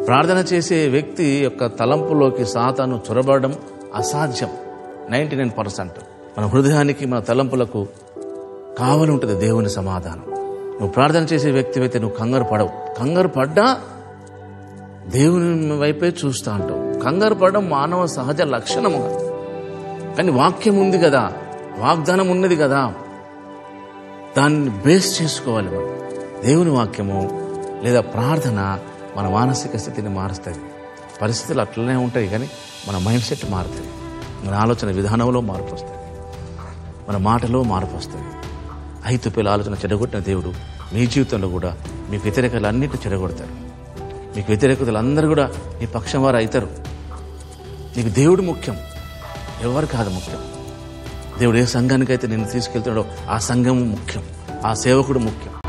ప్రార్థన చేసే వ్యక్తి యొక్క తలంపులోకి సాతాను చొరబడడం అసాధ్యం నైంటీ నైన్ పర్సెంట్ మన హృదయానికి మన తలంపులకు కావలి ఉంటుంది దేవుని సమాధానం నువ్వు ప్రార్థన చేసే వ్యక్తి అయితే నువ్వు కంగారు పడవు కంగారు పడ్డా దేవుని వైపే చూస్తూ ఉంటావు కంగారు పడడం మానవ సహజ లక్షణముగా కానీ వాక్యం ఉంది కదా వాగ్దానం ఉన్నది కదా దాన్ని బేస్ చేసుకోవాలి మనం దేవుని వాక్యము లేదా ప్రార్థన మన మానసిక స్థితిని మారుస్తుంది పరిస్థితులు అట్లనే ఉంటాయి కానీ మన మైండ్ సెట్ మారుతుంది మన ఆలోచన విధానంలో మార్పు వస్తుంది మన మాటలో మార్పు వస్తుంది ఐదు పిల్లల ఆలోచన చెడగొట్టిన దేవుడు మీ జీవితంలో కూడా మీకు వ్యతిరేకతలు అన్నింటినీ చెడగొడతారు మీకు వ్యతిరేకతలు అందరూ కూడా మీ పక్షం వారు అవుతారు నీకు దేవుడు ముఖ్యం ఎవరు కాదు ముఖ్యం దేవుడు ఏ సంఘానికైతే నిన్ను తీసుకెళ్తున్నాడో ఆ సంఘం ముఖ్యం ఆ సేవకుడు ముఖ్యం